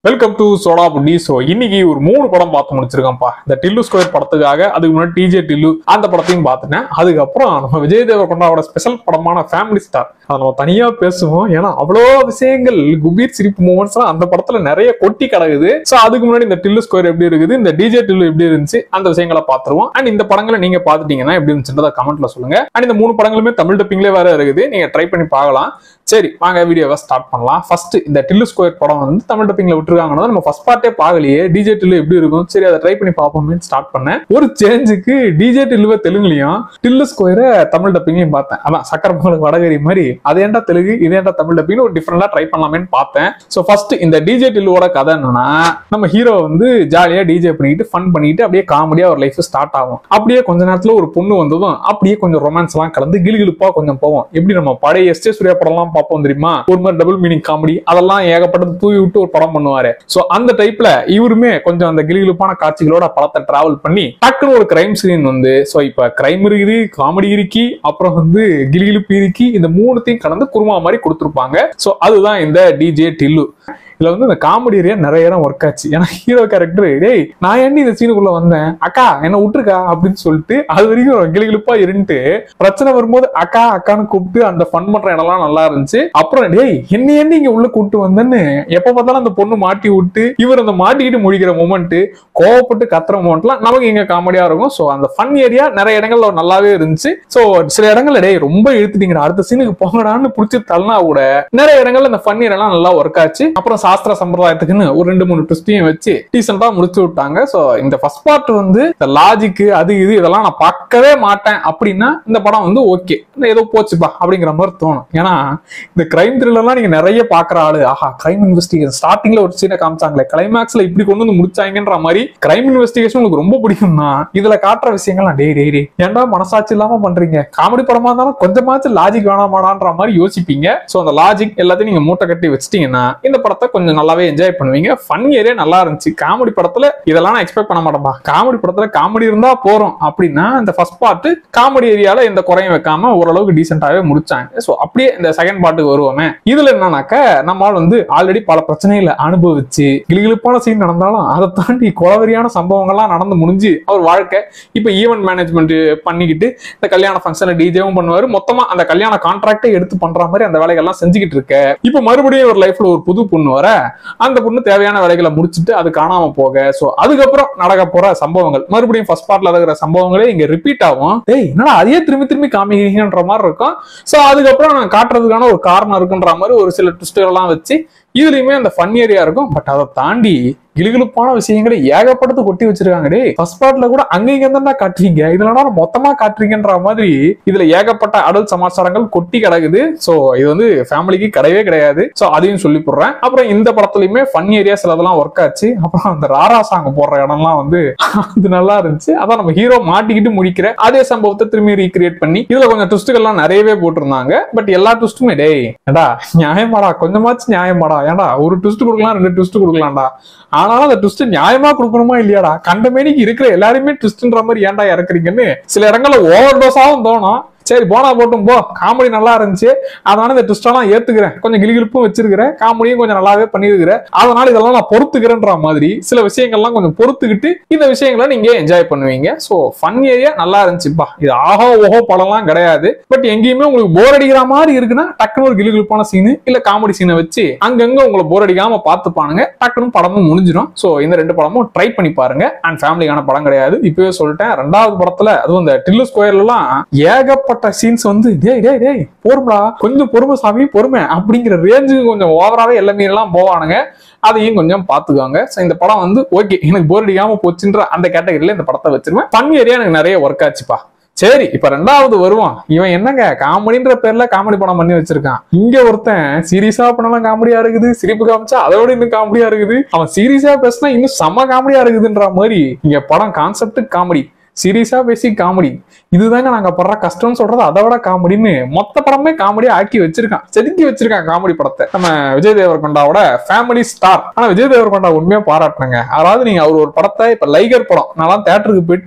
welcome to Soda Putti so இன்னைக்கு ஒரு மூணு படம் பார்த்து முடிச்சிருக்கோம்ப்பா இந்த டில்லு ஸ்கொயர் படத்துக்காக அதுக்கு முன்னாடி டிஜே டில்லு அந்த படத்தையும் பார்த்துட்டேன் அதுக்கப்புறம் நம்ம விஜய் தேவரகொண்டாவோட ஸ்பெஷல் படமான ஃபேமிலி ஸ்டார் அதை நம்ம தனியா பேசுவோம் ஏன்னா அவ்வளோ விஷயங்கள் குபீர் சிரிப்பு மூமெண்ட்ஸ்லாம் அந்த படத்துல நிறைய கொட்டி கிடக்குது ஸோ அதுக்கு முன்னாடி இந்த டில்லு ஸ்கொயர் எப்படி இருக்குது இந்த டிஜே டில்லு எப்படி இருந்துச்சு அந்த விஷயங்களை பார்த்துருவோம் அண்ட் இந்த படங்களை நீங்க பார்த்துட்டீங்கன்னா எப்படி இருந்துச்சுன்றத கமெண்ட்ல சொல்லுங்க அண்ட் இந்த மூணு படங்களுமே தமிழ் டப்பிங்லேயே வேற இருக்குது நீங்க ட்ரை பண்ணி பார்க்கலாம் சரி வாங்க வீடியோவை ஸ்டார்ட் பண்ணலாம் ஃபர்ஸ்ட் இந்த டில்லு ஸ்கொயர் படம் வந்து தமிழ் டப்பிங்ல விட்டுருக்காங்கன்னா நம்ம ஃபர்ஸ்ட் பார்ட்டே பார்க்கலையே டிஜே டில்லு எப்படி இருக்கும் சரி அதை ட்ரை பண்ணி பார்ப்போமே ஸ்டார்ட் பண்ணேன் ஒரு சேஞ்சுக்கு டிஜே டில்லுவை தெலுங்குலையும் டில்லு ஸ்கொயரை தமிழ் டப்பிங்லையும் பார்த்தேன் அதான் சக்கர பொங்கலுக்கு வடகரி மாதிரி அது ஏன்டா தெலுங்கு இது ஏன்டா தமிழ் டப்பிங் ஒரு டிஃப்ரெண்டா ட்ரை பண்ணலாமேன்னு பார்த்தேன் ஸோ ஃபர்ஸ்ட் இந்த டிஜே டில்லுவோட கதை என்னன்னா நம்ம ஹீரோ வந்து ஜாலியா டிஜே பண்ணிட்டு ஃபன் பண்ணிட்டு அப்படியே காமெடியா ஒரு லைஃப் ஸ்டார்ட் ஆகும் அப்படியே கொஞ்ச நேரத்துல ஒரு பொண்ணு வந்ததும் அப்படியே கொஞ்சம் ரொமான்ஸ் எல்லாம் கலந்து கிளுகிளுப்பா கொஞ்சம் போவோம் எப்படி நம்ம பழைய எஸ் சூர்யா படம்லாம் பார்ப்போம் தெரியுமா ஒரு மாதிரி டபுள் மீனிங் காமெடி அதெல்லாம் ஏகப்பட்டது தூவி விட்டு ஒரு படம் பண்ணுவாரு சோ அந்த டைப்ல இவருமே கொஞ்சம் அந்த கிளிகிளிப்பான காட்சிகளோட படத்தை டிராவல் பண்ணி டக்குன்னு ஒரு கிரைம் சீன் வந்து சோ இப்ப கிரைம் இருக்குது காமெடி இருக்கி அப்புறம் வந்து கிளிகிளிப்பு இருக்கி இந்த மூணுத்தையும் கலந்து குருமா மாதிரி கொடுத்துருப்பாங்க சோ அதுதான் இந்த டிஜே டில்லு இதுல வந்து இந்த காமெடி ஏரியா நிறைய இடம் ஒர்க் ஆச்சு ஏன்னா ஹீரோ கேரக்டர் டேய் நான் ஏன்டி இந்த சீனுக்குள்ள வந்தேன் அக்கா என்ன விட்டுருக்கா அப்படின்னு சொல்லிட்டு அது வரைக்கும் கிளிகிளிப்பா இருந்துட்டு பிரச்சனை வரும்போது அக்கா அக்கான்னு கூப்பிட்டு அந்த ஃபன் பண்ற இடம்லாம் நல்லா இருந்துச்சு அப்புறம் டேய் என்ன ஏன்டி இங்க உள்ள கூப்பிட்டு வந்தேன்னு எப்ப பார்த்தாலும் அந்த பொண்ணு மாட்டி விட்டு இவர் அந்த மாட்டிக்கிட்டு முடிக்கிற மூமெண்ட் கோவப்பட்டு கத்துற மூமெண்ட்லாம் நமக்கு இங்க காமெடியா இருக்கும் சோ அந்த ஃபன் ஏரியா நிறைய இடங்கள்ல நல்லாவே இருந்துச்சு சோ சில இடங்கள்ல டேய் ரொம்ப இழுத்துட்டீங்கடா அடுத்த சீனுக்கு போங்கடான்னு புடிச்சு தள்ளனா கூட நிறைய இடங்கள்ல இந்த ஃபன் ஏரியாலாம் நல்லா ஒர்க் ஆச்சு அப்புறம் சாஸ்திர சம்பிரதாயத்துக்குன்னு ஒரு ரெண்டு மூணு ட்விஸ்டையும் வச்சு டீசெண்டா முடிச்சு விட்டாங்க சோ இந்த ஃபர்ஸ்ட் பார்ட் வந்து இந்த லாஜிக் அது இது இதெல்லாம் நான் பார்க்கவே மாட்டேன் அப்படின்னா இந்த படம் வந்து ஓகே ஏதோ போச்சுப்பா அப்படிங்கிற மாதிரி தோணும் ஏன்னா இந்த கிரைம் த்ரில்லர்லாம் நீங்க நிறைய பாக்குற ஆளு ஆஹா கிரைம் இன்வெஸ்டிகேஷன் ஸ்டார்டிங்ல ஒரு சீனை காமிச்சாங்களே கிளைமேக்ஸ்ல இப்படி கொண்டு வந்து முடிச்சாங்கன்ற மாதிரி கிரைம் இன்வெஸ்டிகேஷன் உங்களுக்கு ரொம்ப பிடிக்கும்னா இதுல காட்டுற விஷயங்கள்லாம் டே டே டே ஏன்டா மனசாட்சி இல்லாம பண்றீங்க காமெடி படமா இருந்தாலும் கொஞ்சமாச்சும் லாஜிக் வேணாமாடான்ற மாதிரி யோசிப்பீங்க சோ அந்த லாஜிக் எல்லாத்தையும் நீங்க மூட்டை கட்டி வச்சிட்டீங்கன்னா இந்த படத்தை கொஞ்சம் நல்லாவே என்ஜாய் பண்ணுவீங்க ஃபன் ஏரியா நல்லா இருந்துச்சு காமெடி படத்துல இதெல்லாம் நான் எக்ஸ்பெக்ட் பண்ண மாட்டேன்பா காமெடி படத்துல காமெடி இருந்தா போறோம் அப்படின்னா இந்த ஃபர்ஸ்ட் பார்ட் காமெடி ஏரியால எந்த குறையும் வைக்காம ஓரளவுக்கு டீசென்டாவே முடிச்சாங்க சோ அப்படியே இந்த செகண்ட் பார்ட்டுக்கு வருவோமே இதுல என்னன்னாக்க நம்மால் வந்து ஆல்ரெடி பல பிரச்சனைகளை அனுபவிச்சு கிளிகிளிப்பான சீன் நடந்தாலும் அதை தாண்டி குளவரியான சம்பவங்கள்லாம் நடந்து முடிஞ்சு அவர் வாழ்க்கை இப்ப ஈவென்ட் மேனேஜ்மெண்ட் பண்ணிக்கிட்டு இந்த கல்யாண ஃபங்க்ஷனை டிஜேவும் பண்ணுவாரு மொத்தமா அந்த கல்யாண கான்ட்ராக்டை எடுத்து பண்ற மாதிரி அந்த வேலைகள்லாம் செஞ்சுக்கிட்டு இருக்க இப்ப மறுபடியும் ஒரு லைஃப்ல ஒரு புது பொண்ணு வர அந்த பொண்ணு தேவையான வேலைகளை முடிச்சுட்டு அது காணாம போக சோ அதுக்கப்புறம் நடக்க போற சம்பவங்கள் மறுபடியும் ஃபர்ஸ்ட் பார்ட்ல இருக்கிற சம்பவங்களே இங்க ரிப்பீட் ஆகும் டேய் என்னடா அதே திரும்பி திரும்பி காமிக்கிறீங்கன்ற மாதிரி இருக்கும் சோ அதுக்கப்புறம் நான் காட்டுறதுக்கான ஒரு காரணம் இருக்குன்ற மாதிரி ஒரு சில ட்விஸ்டுகள் எல்லாம் வச்சு இதுலயுமே அந்த ஃபன் ஏரியா இருக்கும் பட் அதை தாண்டி கிளுகிளுப்பான விஷயங்களை ஏகப்பட்டது கொட்டி வச்சிருக்காங்க டே ஃபர்ஸ்ட் பார்ட்ல கூட அங்க இங்க இருந்தா காட்டுறீங்க இதுல மொத்தமா காட்டுறீங்கன்ற மாதிரி இதுல ஏகப்பட்ட அடல் சமாச்சாரங்கள் கொட்டி கிடக்குது சோ இது வந்து ஃபேமிலிக்கு கிடையவே கிடையாது சோ அதையும் சொல்லி போடுறேன் அப்புறம் இந்த படத்துலயுமே ஃபன் ஏரியா சிலதெல்லாம் ஒர்க் ஆச்சு அப்புறம் அந்த ராரா சாங் போடுற இடம்லாம் வந்து அது நல்லா இருந்துச்சு அதான் நம்ம ஹீரோ மாட்டிக்கிட்டு முடிக்கிற அதே சம்பவத்தை திரும்பி ரீக்ரியேட் பண்ணி இதுல கொஞ்சம் ட்விஸ்ட்டுகள்லாம் நிறையவே போட்டிருந்தாங்க பட் எல்லா ட்விஸ்ட்டுமே டேய் ஏடா நியாயமாடா கொஞ்சமாச்சும் நியாயமாடா ஏன்டா ஒரு ட்விஸ்ட் கொடுக்கலாம் ரெண்டு ட்விஸ்ட் கொடுக்கலாம்டா ஆனாலும் அந்த ட்விஸ்ட் நியாயமா கொடுக்கணுமா இல்லையாடா கண்டமேனிக்கு இருக்கிற எல்லாருமே ட்விஸ்ட்ன்ற மாதிரி ஏன்டா இறக்குறீங்கன்னு சில இடங்கள்ல ஓவர் டோஸாவும் தோணும் சரி போனா போட்டும் போ காமெடி நல்லா இருந்துச்சு அதனால இந்த ட்விஸ்டெல்லாம் ஏத்துக்கிறேன் கொஞ்சம் கிளிகிழிப்பும் வச்சிருக்கிறேன் காமெடியும் கொஞ்சம் நல்லாவே பண்ணிருக்கிறேன் அதனால இதெல்லாம் நான் பொறுத்துக்கிறேன்ற மாதிரி சில விஷயங்கள்லாம் கொஞ்சம் பொறுத்துக்கிட்டு இந்த விஷயங்களை நீங்க என்ஜாய் பண்ணுவீங்க சோ ஃபன் ஏரியா நல்லா இருந்துச்சுப்பா இது ஆஹோ ஓஹோ படம்லாம் கிடையாது பட் எங்கேயுமே உங்களுக்கு போர் அடிக்கிற மாதிரி இருக்குன்னா டக்குனு ஒரு கிளிகிழிப்பான சீனு இல்ல காமெடி சீனை வச்சு அங்கங்க உங்களை போர் அடிக்காம பார்த்துப்பானுங்க டக்குனு படமும் முடிஞ்சிடும் சோ இந்த ரெண்டு படமும் ட்ரை பண்ணி பாருங்க அண்ட் ஃபேமிலிக்கான படம் கிடையாது இப்பவே சொல்லிட்டேன் ரெண்டாவது படத்துல அதுவும் இந்த டில்லு ஸ்கொயர்ல எல்லாம் ஏகப்பட்ட ஏகப்பட்ட சீன்ஸ் வந்து டேய் டேய் டேய் பொறுமடா கொஞ்சம் பொறுமை சாமி பொறுமை அப்படிங்கிற ரேஞ்சுக்கு கொஞ்சம் ஓவராவே எல்லாமே எல்லாம் போவானுங்க அதையும் கொஞ்சம் பாத்துக்குவாங்க ஸோ இந்த படம் வந்து ஓகே எனக்கு போர் அடிக்காம போச்சுன்ற அந்த கேட்டகரியில இந்த படத்தை வச்சிருவேன் ஃபன் ஏரியா எனக்கு நிறைய ஒர்க் ஆச்சுப்பா சரி இப்ப ரெண்டாவது வருவான் இவன் என்னங்க காமெடின்ற பேர்ல காமெடி படம் பண்ணி வச்சிருக்கான் இங்க ஒருத்தன் சீரியஸா பண்ணலாம் காமெடியா இருக்குது சிரிப்பு காமிச்சா அதோட இன்னும் காமெடியா இருக்குது அவன் சீரியஸா பேசினா இன்னும் செம்ம காமெடியா இருக்குதுன்ற மாதிரி இங்க படம் கான்செப்ட் காமெடி சீரியஸா பேசி காமெடி இதுதாங்க நாங்க படுற கஷ்டம்னு சொல்றது அதை விட காமெடின்னு மொத்த படமே காமெடியா ஆக்கி வச்சிருக்கான் செதுக்கி வச்சிருக்கான் காமெடி படத்தை நம்ம விஜய் தேவர்கொண்டாவோட ஃபேமிலி ஸ்டார் ஆனா விஜய் தேவர்கொண்டா உண்மையா பாராட்டினாங்க அதாவது நீங்க அவர் ஒரு படத்தை இப்ப லைகர் படம் நான் தேட்டருக்கு போயிட்டு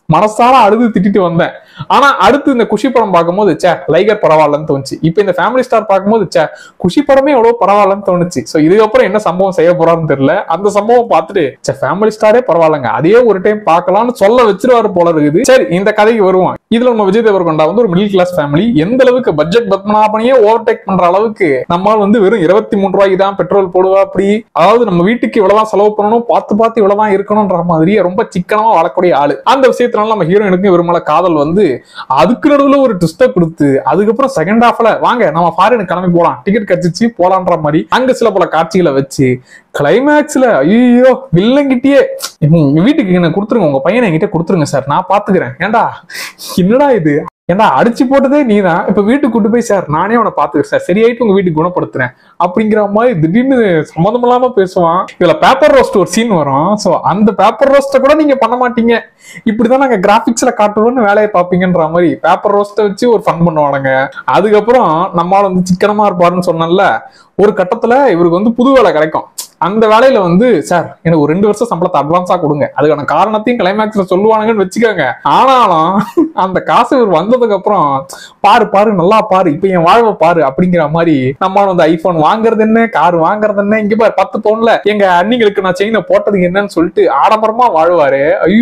மனசார அழுது திட்டிட்டு வந்தேன் ஆனா அடுத்து இந்த குஷி படம் பார்க்கும்போது சே லைகர் பரவாயில்லன்னு தோணுச்சு இப்போ இந்த ஃபேமிலி ஸ்டார் பார்க்கும்போது சே குஷி படமே எவ்வளவு பரவாயில்லன்னு தோணுச்சு சோ இதுக்கப்புறம் என்ன சம்பவம் செய்ய போறான்னு தெரியல அந்த சம்பவம் பார்த்துட்டு சே ஃபேமிலி ஸ்டாரே பரவாயில்லங்க அதே ஒரு டைம் பார்க்கலாம்னு சொல்ல வச்சிருவாரு போல இருக்குது சரி இந்த கதைக்கு வருவோம் இதுல நம்ம விஜய் தேவர்கொண்டா வந்து ஒரு மிடில் கிளாஸ் ஃபேமிலி எந்த அளவுக்கு பட்ஜெட் பத்மநாபனையே ஓவர்டேக் பண்ற அளவுக்கு நம்மால் வந்து வெறும் இருபத்தி மூணு ரூபாய்க்கு தான் பெட்ரோல் போடுவா அப்படி அதாவது நம்ம வீட்டுக்கு இவ்வளவுதான் செலவு பண்ணணும் பார்த்து பார்த்து இவ்வளவுதான் இருக்கணும்ன்ற மாதிரியே ரொம்ப சிக்கனமா வாழக்கூடிய ஆளு அந்த விஷயத்தினால நம்ம ஹீரோயினுக்கு இவர் மேல காதல் வந்து அதுக்கு நடுவுல ஒரு ட்விஸ்ட கொடுத்து அதுக்கப்புறம் செகண்ட் ஹாஃப்ல வாங்க நம்ம ஃபாரின் கிளம்பி போலாம் டிக்கெட் கச்சிச்சு போலான்ற மாதிரி அங்க சில பல காட்சிகளை வச்சு கிளைமேக்ஸ்ல ஐயோ வில்லங்கிட்டயே உங்க வீட்டுக்கு என்ன கொடுத்துருங்க உங்க பையனை என்கிட்ட கொடுத்துருங்க சார் நான் பாத்துக்கிறேன் ஏன்டா என்னடா இது ஏன்டா அடிச்சு போட்டதே நீதான் இப்ப வீட்டுக்கு கூட்டு போய் சார் நானே அவனை பாத்துக்கிறேன் சார் சரியாயிட்டு உங்க வீட்டுக்கு குணப்படுத்துறேன் அப்படிங்கிற மாதிரி திடீர்னு சம்மந்தம் இல்லாம பேசுவான் இதுல பேப்பர் ரோஸ்ட் ஒரு சீன் வரும் சோ அந்த பேப்பர் ரோஸ்ட கூட நீங்க பண்ண மாட்டீங்க இப்படிதான் நாங்க கிராபிக்ஸ்ல காட்டுவோம்னு வேலையை பாப்பீங்கன்ற மாதிரி பேப்பர் ரோஸ்ட வச்சு ஒரு ஃபன் பண்ணுவானுங்க அதுக்கப்புறம் நம்மளால வந்து சிக்கனமா இருப்பாருன்னு சொன்னேன்ல ஒரு கட்டத்துல இவருக்கு வந்து புது வேலை கிடைக்கும் அந்த வேலையில வந்து சார் எனக்கு ஒரு ரெண்டு வருஷம் சம்பளத்தை அட்வான்ஸா கொடுங்க அதுக்கான காரணத்தையும் கிளைமேக்ஸ்ல சொல்லுவானுங்கன்னு வச்சுக்கோங்க ஆனாலும் அந்த காசு இவர் வந்ததுக்கு அப்புறம் பாரு பாரு நல்லா பாரு இப்ப என் வாழ்வை பாரு அப்படிங்கிற மாதிரி நம்மளால வந்து ஐபோன் வாங்குறது என்ன கார் வாங்குறது என்ன இங்க பாரு பத்து பவுன்ல எங்க அண்ணிங்களுக்கு நான் செயினை போட்டது என்னன்னு சொல்லிட்டு ஆடம்பரமா வாழ்வாரு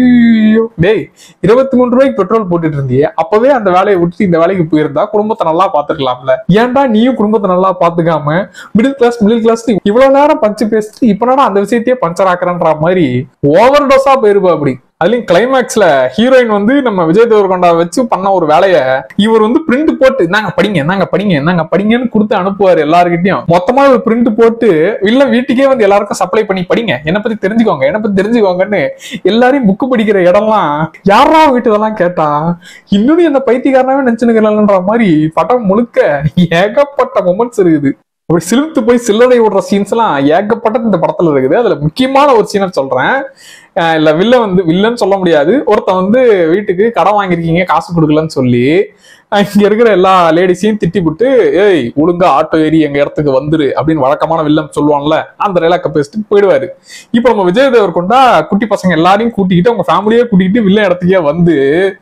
ஐயோ டேய் இருபத்தி மூணு ரூபாய்க்கு பெட்ரோல் போட்டுட்டு இருந்தியே அப்பவே அந்த வேலையை விட்டு இந்த வேலைக்கு போயிருந்தா குடும்பத்தை நல்லா பாத்துக்கலாம்ல ஏன்டா நீயும் குடும்பத்தை நல்லா பாத்துக்காம மிடில் கிளாஸ் மிடில் கிளாஸ் இவ்வளவு நேரம் பஞ்சு பேசிட்டு இப்ப என்னடா அந்த விஷயத்தையே பஞ்சர் ஆக்குறன்ற மாதிரி ஓவர் டோஸா போயிருப்பா அப்படி அதுலயும் கிளைமேக்ஸ்ல ஹீரோயின் வந்து நம்ம விஜய் தேவர்கொண்டா வச்சு பண்ண ஒரு வேலைய இவர் வந்து பிரிண்ட் போட்டு நாங்க படிங்க நாங்க படிங்க நாங்க படிங்கன்னு கொடுத்து அனுப்புவாரு எல்லாருக்கிட்டையும் மொத்தமா ஒரு பிரிண்ட் போட்டு இல்ல வீட்டுக்கே வந்து எல்லாருக்கும் சப்ளை பண்ணி படிங்க என்ன பத்தி தெரிஞ்சுக்கோங்க என்ன பத்தி தெரிஞ்சுக்கோங்கன்னு எல்லாரையும் புக்கு படிக்கிற இடம்லாம் யாரா வீட்டுதெல்லாம் கேட்டா இன்னும் என்ன பைத்தியக்காரனாவே நினைச்சுனுக்கிறன்ற மாதிரி படம் முழுக்க ஏகப்பட்ட மொமெண்ட்ஸ் இருக்குது அப்படி சிலுத்து போய் சில்லறை விடுற சீன்ஸ் எல்லாம் ஏகப்பட்டது இந்த படத்துல இருக்குது அதுல முக்கியமான ஒரு சீனை சொல்றேன் அஹ் இல்ல வில்ல வந்து வில்லன்னு சொல்ல முடியாது ஒருத்தன் வந்து வீட்டுக்கு கடன் வாங்கியிருக்கீங்க காசு கொடுக்கலன்னு சொல்லி அஹ் இங்க இருக்கிற எல்லா லேடிஸையும் திட்டி விட்டு ஏய் ஒழுங்கா ஆட்டோ ஏறி எங்க இடத்துக்கு வந்துரு அப்படின்னு வழக்கமான வில்லன் சொல்லுவான்ல அந்த டைலாக்க பேசிட்டு போயிடுவாரு இப்போ நம்ம விஜய் தேவர் கொண்டா குட்டி பசங்க எல்லாரையும் கூட்டிக்கிட்டு அவங்க ஃபேமிலியே கூட்டிக்கிட்டு வில்ல இடத்துக்கே வந்து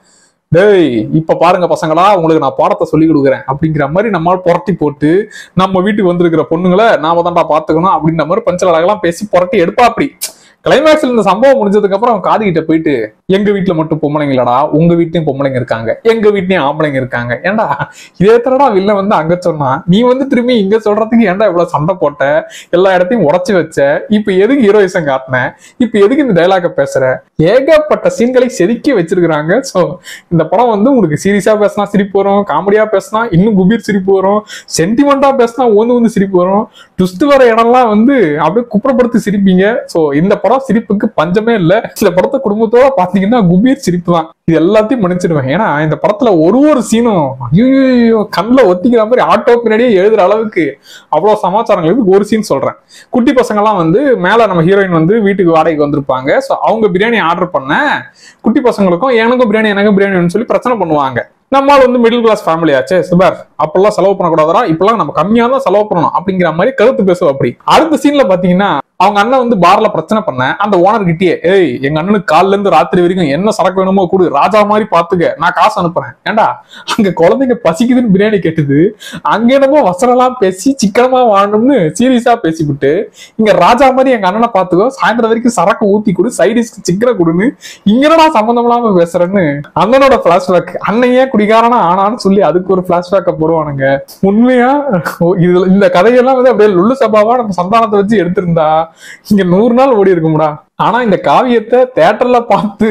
டேய் இப்ப பாருங்க பசங்களா உங்களுக்கு நான் பாடத்தை சொல்லி கொடுக்குறேன் அப்படிங்கிற மாதிரி நம்மால் புரட்டி போட்டு நம்ம வீட்டுக்கு வந்திருக்கிற பொண்ணுங்களை நாம தான்டா பாத்துக்கணும் அப்படின்ற மாதிரி பஞ்சல் அழகெல்லாம் பேசி புரட்டி எடுப்பா அப்படி கிளைமேக்ஸ்ல இந்த சம்பவம் முடிஞ்சதுக்கு அப்புறம் அவன் காது கிட்ட போயிட்டு எங்க வீட்டுல மட்டும் பொம்பளைங்க இல்லடா உங்க வீட்லயும் பொம்பளைங்க இருக்காங்க எங்க வீட்லயும் ஆம்பளைங்க இருக்காங்க ஏன்டா இதே தரடா வில்ல வந்து அங்க சொன்னா நீ வந்து திரும்பி இங்க சொல்றதுக்கு ஏன்டா இவ்வளவு சண்டை போட்ட எல்லா இடத்தையும் உடைச்சு வச்ச இப்ப எதுக்கு ஹீரோயிசம் காட்டின இப்ப எதுக்கு இந்த டைலாக பேசுற ஏகப்பட்ட சீன்களை செதுக்கி வச்சிருக்கிறாங்க சோ இந்த படம் வந்து உங்களுக்கு சீரியஸா பேசினா சிரிப்பு வரும் காமெடியா பேசினா இன்னும் குபீர் சிரிப்பு வரும் சென்டிமெண்டா பேசினா ஓந்து வந்து சிரிப்பு வரும் ட்விஸ்ட் வர இடம்லாம் வந்து அப்படியே குப்புறப்படுத்தி சிரிப்பீங்க சோ இந்த படம் சிரிப்புக்கு பஞ்சமே இல்ல இந்த படத்தை குடும்பத்தோட பாத்தீங்கன்னா குபீர் சிரிப்பு தான் இது எல்லாத்தையும் மன்னிச்சிடுவேன் ஏன்னா இந்த படத்துல ஒரு ஒரு சீனும் ஐயோ கண்ணில் ஒத்திக்கிற மாதிரி ஆட்டோ பின்னாடியே எழுதுற அளவுக்கு அவ்வளவு சமாச்சாரங்கள் இருக்கு ஒரு சீன் சொல்றேன் குட்டி பசங்கெல்லாம் வந்து மேல நம்ம ஹீரோயின் வந்து வீட்டுக்கு வாடகைக்கு வந்திருப்பாங்க ஸோ அவங்க பிரியாணி ஆர்டர் பண்ண குட்டி பசங்களுக்கும் எனக்கும் பிரியாணி எனக்கும் பிரியாணின்னு சொல்லி பிரச்சனை பண்ணுவாங்க நம்மால் வந்து மிடில் கிளாஸ் ஃபேமிலி ஆச்சு சுபர் அப்பெல்லாம் செலவு பண்ணக்கூடாதா இப்பெல்லாம் நம்ம கம்மியா தான் செலவு பண்ணணும் அப்படிங்கிற மாதிரி கருத்து பேசுவோம் அப்படி அடுத்த சீன்ல பாத்தீங்கன்னா அவங்க அண்ணன் வந்து பார்ல பிரச்சனை பண்ண அந்த ஓனர் கிட்டயே ஏய் எங்க அண்ணனுக்கு கால்ல இருந்து ராத்திரி வரைக்கும் என்ன சரக்கு வேணுமோ கொடு ராஜா மாதிரி பாத்துக்க நான் காசு அனுப்புறேன் ஏண்டா அங்க குழந்தைங்க பசிக்குதுன்னு பிரியாணி கேட்டது அங்க என்னமோ வசனம்லாம் பேசி சிக்கனமா வாழணும்னு சீரியஸா பேசிவிட்டு இங்க ராஜா மாதிரி எங்க அண்ணனை பாத்துக்கோ சாயந்தரம் வரைக்கும் சரக்கு ஊத்தி கொடு சைடிஸ்க்கு சிக்கனை கொடுன்னு இங்கடா சம்மந்தம் இல்லாம பேசுறேன்னு அண்ணனோட பிளாஷ்பேக் அண்ணன் ஏன் குடிகாரனா ஆனான்னு சொல்லி அதுக்கு ஒரு பிளாஷ்பேக்க போடுவானுங்க உண்மையா ஓ, இதுல இந்த கதையெல்லாம் வந்து அப்படியே லுள்ளு சபாவா நம்ம சந்தானத்தை வச்சு எடுத்திருந்தா இங்க நூறு நாள் ஓடி இருக்கும்டா ஆனா இந்த காவியத்தை தேட்டர்ல பார்த்து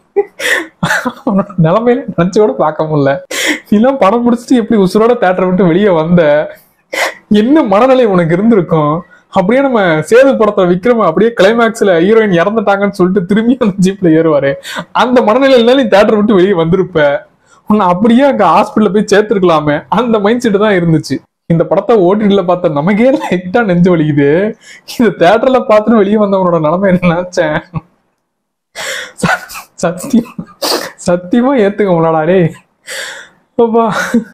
அவனோட நிலைமையில நினைச்சு கூட பார்க்க முடியல இதெல்லாம் படம் முடிச்சுட்டு எப்படி உசுரோட தேட்டரை விட்டு வெளியே வந்த என்ன மனநிலை உனக்கு இருந்திருக்கும் அப்படியே நம்ம சேது படத்துல விக்ரம் அப்படியே கிளைமேக்ஸ்ல ஹீரோயின் இறந்துட்டாங்கன்னு சொல்லிட்டு திரும்பி அந்த ஜீப்ல ஏறுவாரு அந்த மனநிலையில நீ தேட்டர் விட்டு வெளியே வந்திருப்ப உன்னை அப்படியே அங்க ஹாஸ்பிட்டல்ல போய் சேர்த்திருக்கலாமே அந்த மைண்ட் செட் தான் இருந்துச்சு இந்த படத்தை ஓடிடில பார்த்த நமக்கே லைட்டா நெஞ்சு வலிக்குது இந்த தேட்டர்ல பார்த்துட்டு வெளியே வந்தவனோட நிலைமை என்ன நினைச்சேன் சத்தியம் சத்தியமா ஏத்துக்க முடியலாடா டேய் அப்பா